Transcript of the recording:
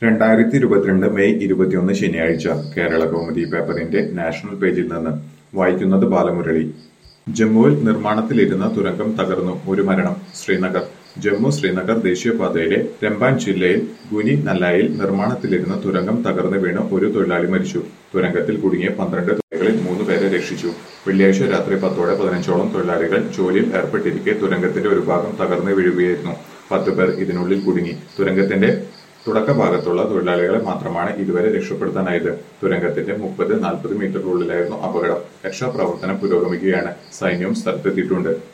രണ്ടായിരത്തി ഇരുപത്തിരണ്ട് മെയ് ഇരുപത്തിയൊന്ന് ശനിയാഴ്ച കേരള കൗമുദി പേപ്പറിന്റെ നാഷണൽ പേജിൽ നിന്ന് വായിക്കുന്നത് ബാലമുരളി ജമ്മുവിൽ നിർമ്മാണത്തിലിരുന്ന തുരങ്കം തകർന്നു ഒരു മരണം ശ്രീനഗർ ജമ്മു ശ്രീനഗർ ദേശീയപാതയിലെ രംബാൻ ജില്ലയിൽ ഗുനി നല്ലായിൽ നിർമ്മാണത്തിലിരുന്ന തുരങ്കം തകർന്നു വീണ് ഒരു തൊഴിലാളി മരിച്ചു തുരങ്കത്തിൽ കുടുങ്ങിയ പന്ത്രണ്ട് തൊഴിലാളികളിൽ മൂന്ന് പേരെ രക്ഷിച്ചു വെള്ളിയാഴ്ച രാത്രി പത്തോടെ പതിനഞ്ചോളം തൊഴിലാളികൾ ജോലിയിൽ ഏർപ്പെട്ടിരിക്കെ തുരങ്കത്തിന്റെ ഒരു ഭാഗം തകർന്നു വീഴുകയായിരുന്നു പത്ത് പേർ ഇതിനുള്ളിൽ കുടുങ്ങി തുരങ്കത്തിന്റെ തുടക്ക ഭാഗത്തുള്ള തൊഴിലാളികളെ മാത്രമാണ് ഇതുവരെ രക്ഷപ്പെടുത്താനായത് തുരങ്കത്തിന്റെ മുപ്പത് നാൽപ്പത് മീറ്ററിനുള്ളിലായിരുന്നു അപകടം രക്ഷാപ്രവർത്തനം പുരോഗമിക്കുകയാണ് സൈന്യവും സ്ഥലത്തെത്തിയിട്ടുണ്ട്